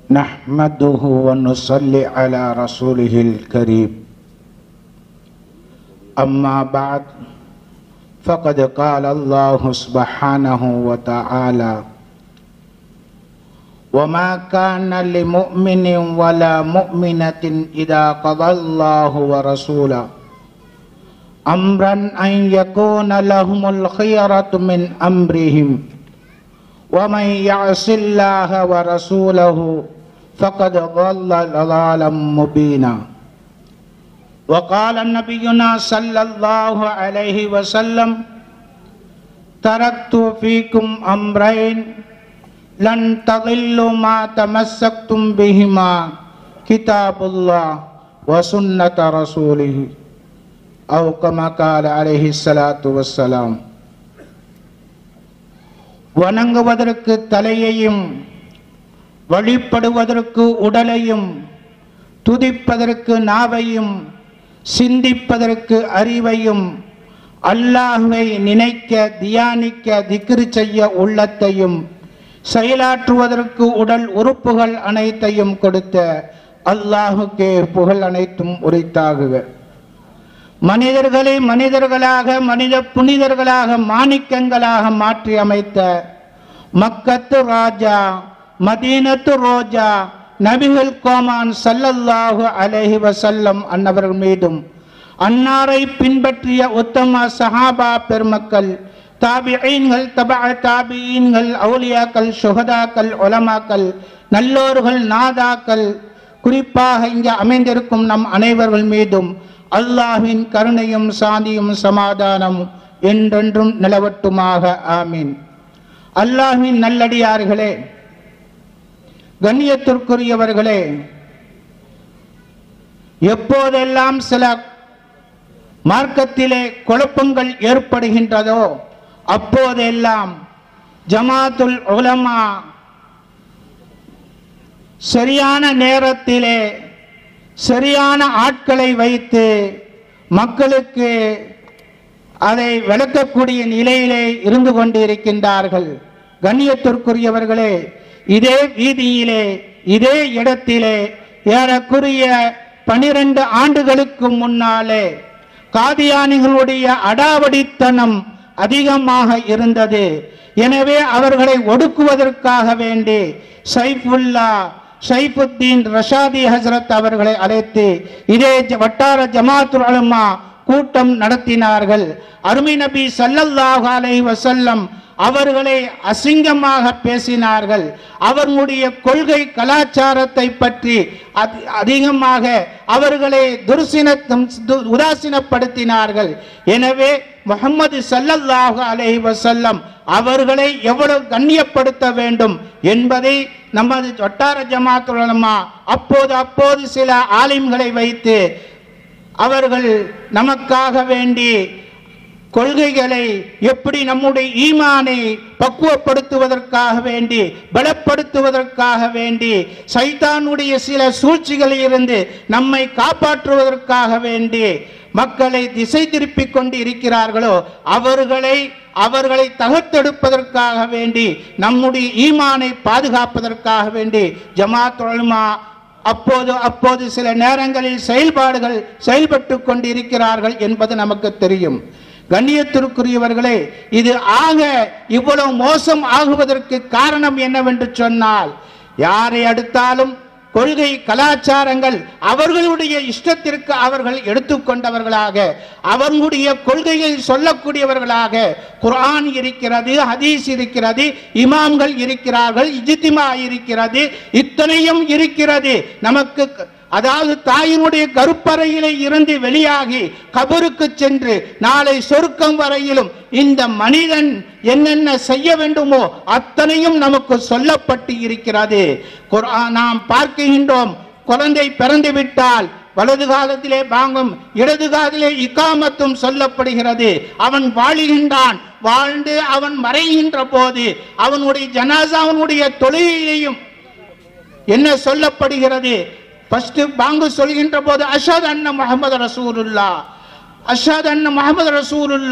نحمده ونصلي على رسوله الكريم أما بعد فقد قال الله سبحانه وتعالى وما كان لمؤمن ولا مؤمنة إذا قضى الله ورسوله أمرا أن يكون لهم الخيرة من أمرهم ومن يعص الله ورسوله فقد ضل ضلالا مبينا وقال نبينا صلى الله عليه وسلم تركت فيكم أمرين لن تضلوا ما تمسكتم بهما كتاب الله وسنة رسوله أو كما قال عليه الصلاة والسلام வணங்குவதற்கு தலையையும் வழிபடுவதற்கு உடலையும் துதிப்பதற்கு நாவையும் சிந்திப்பதற்கு அறிவையும் அல்லாஹுவை நினைக்க தியானிக்க திக்ரு செய்ய உள்ளத்தையும் செயலாற்றுவதற்கு உடல் உறுப்புகள் அனைத்தையும் கொடுத்த அல்லாஹுக்கே புகழ் அனைத்தும் உரித்தாகுக மனிதர்களை மனிதர்களாக மனித புனிதர்களாக மாணிக்கங்களாக மாற்றி அமைத்த மக்கத்து ராஜா மதீனத்து ரோஜா நபிகள் கோமான் சல்லல்லாஹு அலைஹி வசல்லம் அன்னவர்கள் மீதும் அன்னாரை பின்பற்றிய உத்தம சஹாபா பெருமக்கள் தாபியீன்கள் தபா தாபியீன்கள் அவுலியாக்கள் சுகதாக்கள் ஒலமாக்கள் நல்லோர்கள் நாதாக்கள் குறிப்பாக இங்கே அமைந்திருக்கும் நம் அனைவர்கள் மீதும் அல்லாஹ்வின் கருணையும் சாந்தியும் சமாதானமும் என்றென்றும் நிலவட்டுமாக ஆமீன் அல்லாஹ்வின் நல்லடியார்களே கண்ணியத்திற்குரியவர்களே எப்போதெல்லாம் சில மார்க்கத்திலே குழப்பங்கள் ஏற்படுகின்றதோ அப்போதெல்லாம் ஜமாத்துல் உலமா சரியான நேரத்திலே சரியான ஆட்களை வைத்து மக்களுக்கு அதை விளக்கக்கூடிய நிலையிலே இருந்து கொண்டிருக்கின்றார்கள் கண்ணியத்திற்குரியவர்களே இதே வீதியிலே இதே இடத்திலே ஏறக்குரிய பனிரெண்டு ஆண்டுகளுக்கு முன்னாலே காதியானிகளுடைய அடாவடித்தனம் அதிகமாக இருந்தது எனவே அவர்களை ஒடுக்குவதற்காக வேண்டி சைஃபுல்லா ஷைஃபுத்தீன் ரஷாதி ஹசரத் அவர்களை அழைத்து இதே ஜ- வட்டார ஜமாத்துல் உலமா கூட்டம் நடத்தினார்கள் அருமை நபி ஸல்லல்லாஹு அலைஹி வஸல்லம் அவர்களை அசிங்கமாக பேசினார்கள் அவர்களுடைய கொள்கை கலாச்சாரத்தை பற்றி அதி- அதிகமாக அவர்களை துர்சினத்தும் து- உதாசீனப்படுத்தினார்கள் எனவே முகமது ஸல்லல்லாஹு அலைஹி வஸல்லம் அவர்களை எவ்வளவு கண்ணியப்படுத்த வேண்டும் என்பதை நமது வட்டார ஜமாத்துல் உலமா அப்போது அப்போது சில ஆலிம்களை வைத்து அவர்கள் நமக்காக வேண்டி கொள்கைகளை எப்படி நம்முடைய ஈமானை பக்குவப்படுத்துவதற்காக வேண்டி பலப்படுத்துவதற்காக வேண்டி சைத்தானுடைய சில சூழ்ச்சிகளில் இருந்து நம்மை காப்பாற்றுவதற்காக வேண்டி மக்களை திசை திருப்பிக் கொண்டு இருக்கிறார்களோ அவர்களை அவர்களை தகர்த்தெடுப்பதற்காக வேண்டி நம்முடைய ஈமானை பாதுகாப்பதற்காக வேண்டி ஜமாத் உலமா அப்போது அப்போது சில நேரங்களில் செயல்பாடுகள் செயல்பட்டு கொண்டிருக்கிறார்கள் என்பது நமக்கு தெரியும் கண்ணியத்திற்குரியவர்களே இது ஆக இவ்வளவு மோசம் ஆகுவதற்கு காரணம் என்னவென்று சொன்னால் யாரை அடுத்தாலும் கொள்கை கலாச்சாரங்கள் அவர்களுடைய இஷ்டத்திற்கு அவர்கள் எடுத்துக்கொண்டவர்களாக அவர்களுடைய கொள்கையை சொல்லக்கூடியவர்களாக குர்ஆன் இருக்கிறது ஹதீஸ் இருக்கிறது இமாம்கள் இருக்கிறார்கள் இஜித்திமா இருக்கிறது இத்தனையும் இருக்கிறது நமக்கு அதாவது தாயினுடைய கருப்பறையிலே இருந்து வெளியாகி கபருக்கு சென்று நாளை சொர்க்கம் வரையிலும் இந்த மனிதன் என்னென்ன செய்ய வேண்டுமோ அத்தனையும் நமக்கு சொல்லப்பட்டு இருக்கிறது குர்ஆன் நாம் பார்க்கின்றோம் குழந்தை பிறந்து விட்டால் வலது காலத்திலே பாங்கும் இடது காதிலே இக்காமத்தும் சொல்லப்படுகிறது அவன் வாழுகின்றான் வாழ்ந்து அவன் மறைகின்ற போது அவனுடைய ஜனாசாவனுடைய தொழுகையிலையும் என்ன சொல்லப்படுகிறது ஃபர்ஸ்ட் பாங்கு சொல்கின்ற போது அஷாத் அண்ண முகமது ரசூலுல்லா அஷாத் அண்ண முகமது ரசூலுல்லா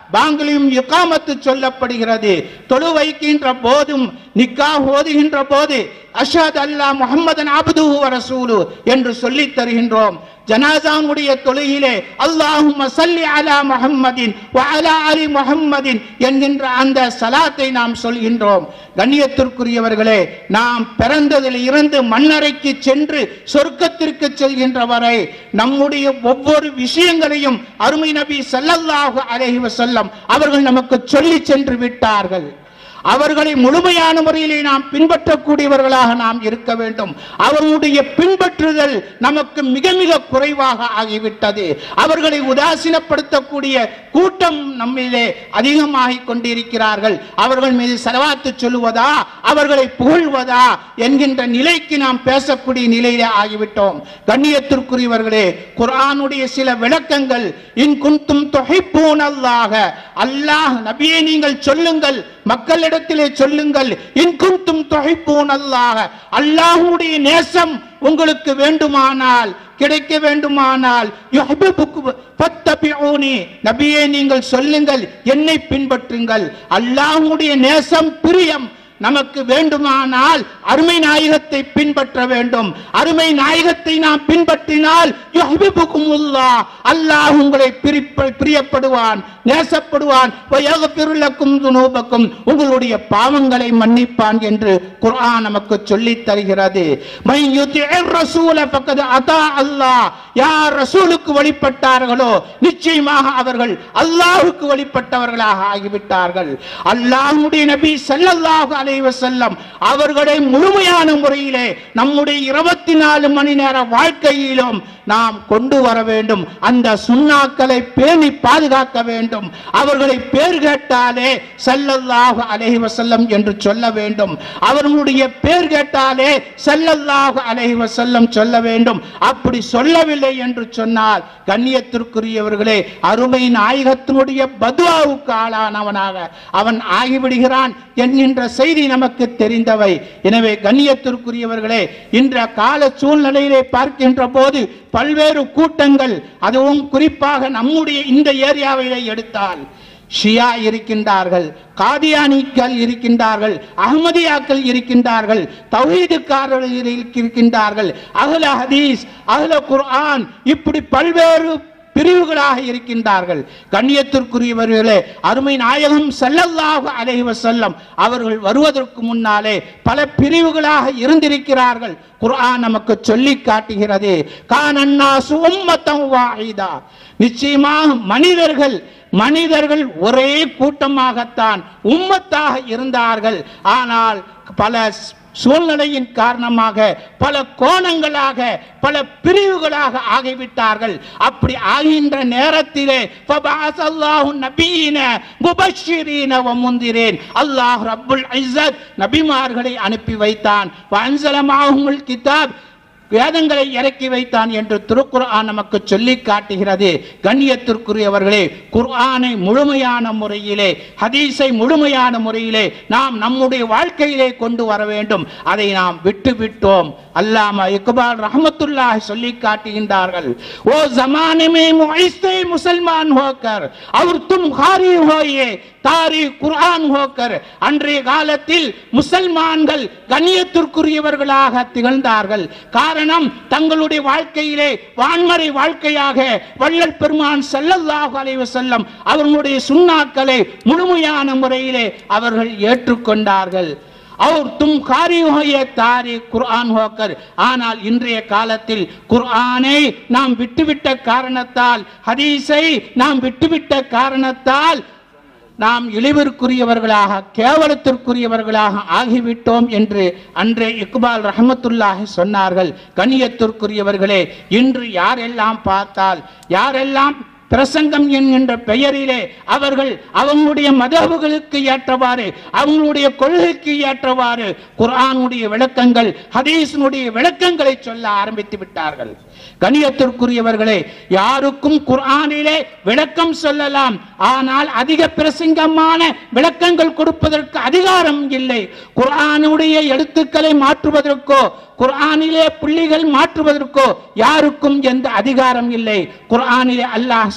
பாங்கிலும் இக்காமத்து சொல்லப்படுகிறது தொழு வைக்கின்ற போதும் நிக்கா ஓதுகின்ற போது அஷத் அல்லா முஹம்மதன் அப்துஹு வ ரசூலு என்று சொல்லித் தருகின்றோம் ஜனாசானுடைய தொழுகிலே அல்லாஹும்ம சல்லி அலா முஹம்மதின் வ அலா அலி முஹம்மதின் என்கின்ற அந்த சலாத்தை நாம் சொல்கின்றோம் கண்ணியத்திற்குரியவர்களே நாம் பிறந்ததில் இருந்து மண்ணறைக்கு சென்று சொர்க்கத்திற்கு செல்கின்ற வரை நம்முடைய ஒவ்வொரு விஷயங்களையும் அருமை நபி ஸல்லல்லாஹு அலைஹி வஸல்லம் அவர்கள் நமக்கு சொல்லி சென்று விட்டார்கள் அவர்களை முழுமையான முறையிலே நாம் பின்பற்றக்கூடியவர்களாக நாம் இருக்க வேண்டும் அவர்களுடைய பின்பற்றுதல் நமக்கு மிக மிக குறைவாக ஆகிவிட்டது அவர்களை உதாசீனப்படுத்தக்கூடிய கூட்டம் நம்மிலே அதிகமாகிக் கொண்டிருக்கிறார்கள் அவர்கள் மீது செலவாத்து சொல்லுவதா அவர்களை புகழ்வதா என்கின்ற நிலைக்கு நாம் பேசக்கூடிய நிலையிலே ஆகிவிட்டோம் கண்ணியத்திற்குரியவர்களே குர்ஆனுடைய சில விளக்கங்கள் இன் குந்தும் தொகைப்பூன் அல்லாஹ அல்லாஹ் நபியே நீங்கள் சொல்லுங்கள் மக்களிடத்திலே சொல்லுங்கள் இன் குந்தும் தொகைப்பூன் அல்லாஹ அல்லாஹ்வுடைய நேசம் உங்களுக்கு வேண்டுமானால் கிடைக்க வேண்டுமானால் யுஹிப்புக்கும் ஃபத்தபிஊனி நபியே நீங்கள் சொல்லுங்கள் என்னை பின்பற்றுங்கள் அல்லாஹ்வுடைய நேசம் பிரியம் நமக்கு வேண்டுமானால் அருமை நாயகத்தை பின்பற்ற வேண்டும் அருமை நாயகத்தை நாம் பின்பற்றினால் யுஹிப்புக்குமுல்லாஹ் அல்லாஹ் உங்களை பிரிப்ப பிரியப்படுவான் நேசப்படுவான் வயகபிருலக்கும் துனூபக்கும் உங்களுடைய பாவங்களை மன்னிப்பான் என்று குர்ஆன் நமக்கு சொல்லித் தருகிறது மை யுத்திஇர் ரசூல ஃபக்கத் அதா அல்லாஹ் யார் ரசூலுக்கு வழிபட்டார்களோ நிச்சயமாக அவர்கள் அல்லாஹ்வுக்கு வழிபட்டவர்களாக ஆகிவிட்டார்கள் அல்லாஹ்வுடைய நபி ஸல்லல்லாஹு அலைஹி வஸல்லம் அவர்களை முழுமையான முறையிலே நம்முடைய இருபத்தி நாலு மணி நேர வாழ்க்கையிலும் நாம் கொண்டு வர வேண்டும் அந்த சுண்ணாக்களை பேணி பாதுகாக்க வேண்டும் அவர்களை பேர் கேட்டாலே ஸல்லல்லாஹு அலைஹி வஸல்லம் என்று சொல்ல வேண்டும் அவர்களுடைய பேர் கேட்டாலே ஸல்லல்லாஹு அலைஹி வஸல்லம் சொல்ல வேண்டும் அப்படி சொல்லவில்லை என்று சொன்னால் கண்ணியத்திற்குரியவர்களே அருமை நாயகத்தினுடைய பதுவாவுக்கு ஆளானவனாக அவன் ஆகிவிடுகிறான் என்கின்ற செய்தி நமக்கு தெரிந்தவை எனவே கண்ணியத்திற்குரியவர்களே இன்ற கால சூழ்நிலையிலே பார்க்கின்ற போது பல்வேறு கூட்டங்கள் அதுவும் குறிப்பாக நம்முடைய இந்த ஏரியாவிலே எடுத்தால் ஷியா இருக்கின்றார்கள் காதியானிக்கள் இருக்கின்றார்கள் அகமதியாக்கள் இருக்கின்றார்கள் தௌஹீதுக்காரர்கள் இருக்கின்றார்கள் அகல ஹதீஸ் அகல குர்ஆன் இப்படி பல்வேறு பிரிவுகளாக இருக்கின்றார்கள் கண்ணியத்திற்குரியவர்களே அருமை நாயகம் ஸல்லல்லாஹு அலைஹி வஸல்லம் அவர்கள் வருவதற்கு முன்னாலே பல பிரிவுகளாக இருந்திருக்கிறார்கள் குர்ஆன் நமக்கு சொல்லி காட்டுகிறது கானன்னாசு உம்மத்தம் வாஹிதா நிச்சயமாக மனிதர்கள் மனிதர்கள் ஒரே கூட்டமாகத்தான் உம்மத்தாக இருந்தார்கள் ஆனால் பல சூழ்நிலையின் காரணமாக பல கோணங்களாக பல பிரிவுகளாக ஆகிவிட்டார்கள் அப்படி ஆகின்ற நேரத்திலே ஃபபஅஸல்லாஹு நபியின முபஷ்ஷிரீன வ முந்திரீன் அல்லாஹ் ரப்புல் இஸ்ஸத் நபிமார்களை அனுப்பி வைத்தான் வஅன்ஸல மாஹுமுல் கிதாப் வேதங்களை இறக்கி வைத்தான் என்று திருக்குர்ஆன் நமக்கு சொல்லி காட்டுகிறது கண்ணியத்திற்குரியவர்களே குர்ஆனை முழுமையான முறையிலே ஹதீஸை முழுமையான முறையிலே நாம் நம்முடைய வாழ்க்கையிலே கொண்டு வர வேண்டும் அதை நாம் விட்டு விட்டோம் அல்லாம இக்பால் ரஹமத்துல்லாஹி சொல்லி காட்டுகின்றார்கள் ஓ ஜமாने में मुइस्ते मुसलमान होकर और तुम खारी होइए தாரி குர்ஆன் ஹோக்கர் அன்றைய காலத்தில் முசல்மான்கள் கண்ணியத்திற்குரியவர்களாக திகழ்ந்தார்கள் காரணம் தங்களுடைய வாழ்க்கையிலே வான்மறை வாழ்க்கையாக வள்ளல் பெருமான் ஸல்லல்லாஹு அலைஹி வஸல்லம் அவர்களுடைய சுண்ணாக்களை முழுமையான முறையிலே அவர்கள் ஏற்றுக்கொண்டார்கள் அவர் தும் காரியோய தாரி குர்ஆன் ஹோக்கர் ஆனால் இன்றைய காலத்தில் குர்ஆனை நாம் விட்டுவிட்ட காரணத்தால் ஹதீஸை நாம் விட்டுவிட்ட காரணத்தால் நாம் இழிவிற்குரியவர்களாக கேவலத்திற்குரியவர்களாக ஆகிவிட்டோம் என்று அன்றே இக்பால் ரஹமத்துல்லாஹி சொன்னார்கள் கண்ணியத்திற்குரியவர்களே இன்று யாரெல்லாம் பார்த்தால் யாரெல்லாம் பிரசங்கம் என்கின்ற பெயரிலே அவர்கள் அவங்களுடைய மதகுகளுக்கு ஏற்றவாறு அவங்களுடைய கொள்கைக்கு ஏற்றவாறு குர்ஆனுடைய விளக்கங்கள் ஹதீஸினுடைய விளக்கங்களை சொல்ல ஆரம்பித்து விட்டார்கள் கணியத்திற்குரியவர்களே யாருக்கும் குர்ஆனிலே விளக்கம் சொல்லலாம் ஆனால் அதிக பிரசங்கமான விளக்கங்கள் கொடுப்பதற்கு அதிகாரம் இல்லை குர்ஆனுடைய எழுத்துக்களை மாற்றுவதற்கோ குர்ஆனிலே புள்ளிகள் மாற்றுவதற்கோ யாருக்கும் எந்த அதிகாரம் இல்லை குர்ஆனிலே அல்லாஹ்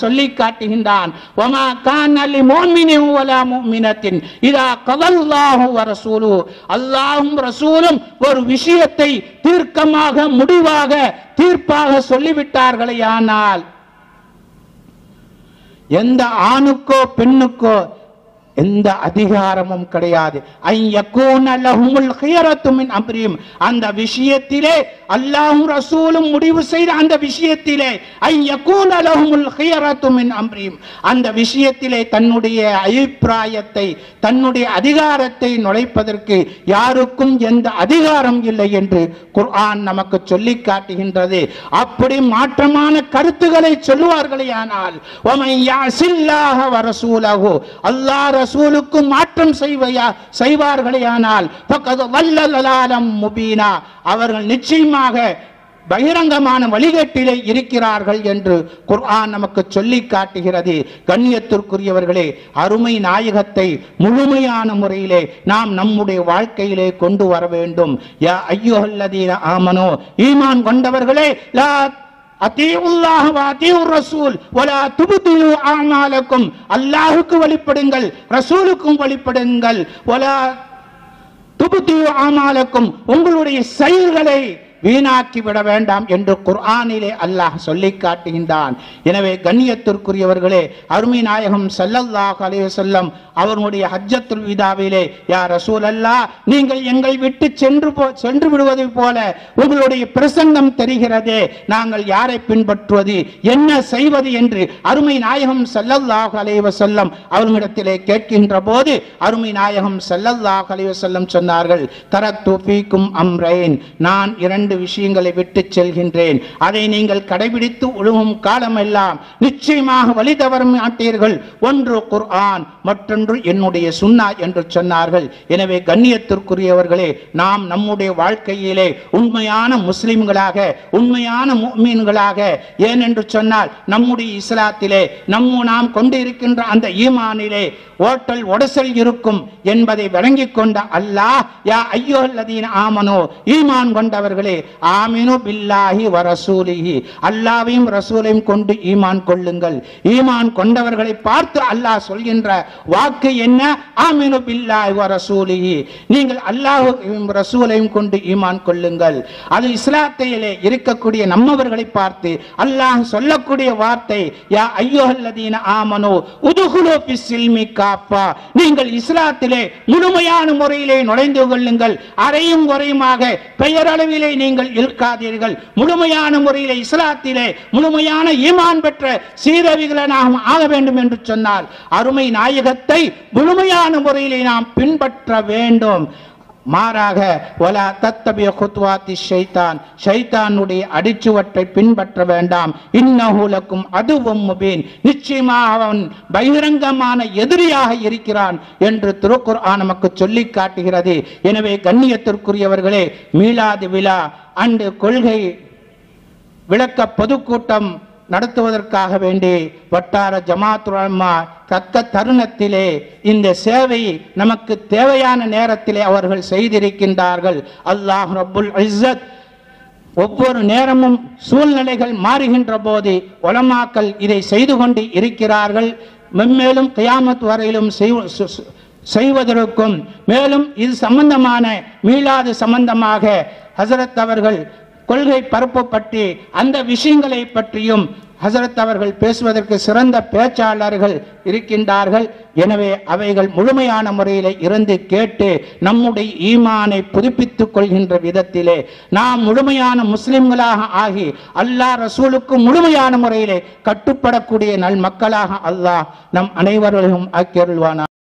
சொல்லி காட்டுகின்றான் ஒமா கான் அலி மோமினின் வலா முஃமினத்தின் இதா கதல்லாஹு வ ரசூலு அல்லாஹ்வும் ரசூலும் ஒரு விஷயத்தை தீர்க்கமாக முடிவாக தீர்ப்பாக சொல்லிவிட்டார்களே ஆனால் எந்த ஆணுக்கோ பெண்ணுக்கோ எந்த அதிகாரமும் கிடையாது ஐயக்கூன லஹுமுல் ஹியரத்து மின் அம்ரிஹிம் அந்த விஷயத்திலே அல்லாஹ்வும் ரசூலும் முடிவு செய்த அந்த விஷயத்திலே ஐயக்கூன லஹுமுல் ஹியரத்து மின் அம்ரிஹிம் அந்த விஷயத்திலே தன்னுடைய அபிப்பிராயத்தை தன்னுடைய அதிகாரத்தை நுழைப்பதற்கு யாருக்கும் எந்த அதிகாரம் இல்லை என்று குர்ஆன் நமக்கு சொல்லி காட்டுகின்றது அப்படி மாற்றமான கருத்துக்களை சொல்லுவார்களே ஆனால் ஒமை யாசில்லாஹ வரசூலஹு அல்லாஹ் ரசூலுக்கு மாற்றம் செய்வையா செய்வார்களே ஆனால் பக்கது வல்லலாலம் முபீனா அவர்கள் நிச்சயமாக பகிரங்கமான வழிகேட்டிலே இருக்கிறார்கள் என்று குர்ஆன் நமக்கு சொல்லி காட்டுகிறது கண்ணியத்திற்குரியவர்களே அருமை நாயகத்தை முழுமையான முறையிலே நாம் நம்முடைய வாழ்க்கையிலே கொண்டு வர வேண்டும் யா ஐயோஹல்லதீன ஆமனோ ஈமான் கொண்டவர்களே லா அத்தீவுல்லாஹ வ அத்தீவுர் ரசூல் வலா துப்திலு அமாலக்கும் அல்லாஹ்வுக்கு வழிபடுங்கள் ரசூலுக்கும் வழிபடுங்கள் வலா துபுத்தியு ஆமாலக்கும் உங்களுடைய செயல்களை வீணாக்கி விட வேண்டாம் என்று குர்ஆனிலே அல்லாஹ் சொல்லி காட்டுகின்றான் எனவே கண்ணியத்திற்குரியவர்களே அருமை நாயகம் ஸல்லல்லாஹு அலைஹி வஸல்லம் அவர்களுடைய ஹஜ்ஜத்துல் விதாவிலே யா ரசூலல்லாஹ் நீங்கள் எங்களை விட்டு சென்று போ சென்று விடுவதை போல உங்களுடைய பிரசங்கம் தெரிகிறதே நாங்கள் யாரை பின்பற்றுவது என்ன செய்வது என்று அருமை நாயகம் ஸல்லல்லாஹு அலைஹி வஸல்லம் அவர்களிடத்திலே கேட்கின்ற போது அருமை நாயகம் ஸல்லல்லாஹு அலைஹி வஸல்லம் சொன்னார்கள் தரத்து ஃபீக்கும் அம்ரைன் நான் இரண்டு விஷயங்களை விட்டு செல்கின்றேன் அதை நீங்கள் கடைபிடித்து ஒழுகும் காலமெல்லாம் நிச்சயமாக வழி தவற மாட்டீர்கள் ஒன்று குர்ஆன் மற்றொன்று என்னுடைய சுன்னா என்று சொன்னார்கள் எனவே கண்ணியத்திற்குரியவர்களே நாம் நம்முடைய வாழ்க்கையிலே உண்மையான முஸ்லிம்களாக உண்மையான முஃமின்களாக ஏனென்று சொன்னால் நம்முடைய இஸ்லாத்திலே நம்ம நாம் கொண்டிருக்கின்ற அந்த ஈமானிலே ஓட்டல் ஒடசல் இருக்கும் என்பதை விளங்கிக் கொண்ட அல்லாஹ் யா ஐயோல்லதீன ஆமனோ ஈமான் கொண்டவர்களே ஆமினு பில்லாஹி வ ரசூலிஹி அல்லாவையும் ரசூலையும் கொண்டு ஈமான் கொள்ளுங்கள் ஈமான் கொண்டவர்களை பார்த்து அல்லாஹ் சொல்கின்ற வாக்கு என்ன ஆமினு பில்லாஹி வ ரசூலிஹி நீங்கள் அல்லாஹ்வையும் ரசூலையும் கொண்டு ஈமான் கொள்ளுங்கள் அது இஸ்லாத்திலே இருக்கக்கூடிய நம்மவர்களை பார்த்து அல்லாஹ் சொல்லக்கூடிய வார்த்தை யா ஐயோல்லதீன ஆமனோ உதுகுலோ பிஸ்ஸில்மி காப்பா நீங்கள் இஸ்லாத்திலே முழுமையான முறையிலே நுழைந்து கொள்ளுங்கள் அறையும் குறையுமாக பெயரளவிலே நீங்கள் இருக்காதீர்கள் முழுமையான முறையிலே இஸ்லாத்திலே முழுமையான ஈமான் பெற்ற சீரவிகளை நாம் ஆக வேண்டும் என்று சொன்னால் அருமை நாயகத்தை முழுமையான முறையிலே நாம் பின்பற்ற வேண்டும் மாறாக வலா தத்தபிய குத்வாத்தி ஷைத்தான் ஷைத்தானுடைய அடிச்சுவட்டை பின்பற்ற வேண்டாம் இன்னஹூலக்கும் அதுவும் முபீன் நிச்சயமாக அவன் பகிரங்கமான எதிரியாக இருக்கிறான் என்று திருக்குர்ஆன் நமக்கு சொல்லி காட்டுகிறது எனவே கண்ணியத்திற்குரியவர்களே மீளாது விழா அன்று கொள்கை விளக்க பொதுக்கூட்டம் நடத்துவதற்காக வேண்டி வட்டார ஜமாத்துலமா தக்க தருணத்திலே இந்த சேவை நமக்கு தேவையான நேரத்திலே அவர்கள் செய்திருக்கின்றார்கள் அல்லாஹ் ரப்புல் இஸ்ஸத் ஒவ்வொரு நேரமும் சூழ்நிலைகள் மாறுகின்ற போது உலமாக்கள் இதை செய்து கொண்டு இருக்கிறார்கள் மென்மேலும் கியாமத் வரையிலும் செய்- சு- சு- செய்வதற்கும் மேலும் இது சம்பந்தமான மீளாது சம்பந்தமாக ஹசரத் அவர்கள் கொள்கை பரப்பு பற்றி அந்த விஷயங்களை பற்றியும் ஹசரத் அவர்கள் பேசுவதற்கு சிறந்த பேச்சாளர்கள் இருக்கின்றார்கள் எனவே அவைகள் முழுமையான முறையில் இருந்து கேட்டு நம்முடைய ஈமானை புதுப்பித்துக் கொள்கின்ற விதத்திலே நாம் முழுமையான முஸ்லிம்களாக ஆகி அல்லாஹ் ரசூலுக்கு முழுமையான முறையிலே கட்டுப்படக்கூடிய நல் மக்களாக அல்லாஹ் நம் அனைவரையும் ஆக்கியருள்வானா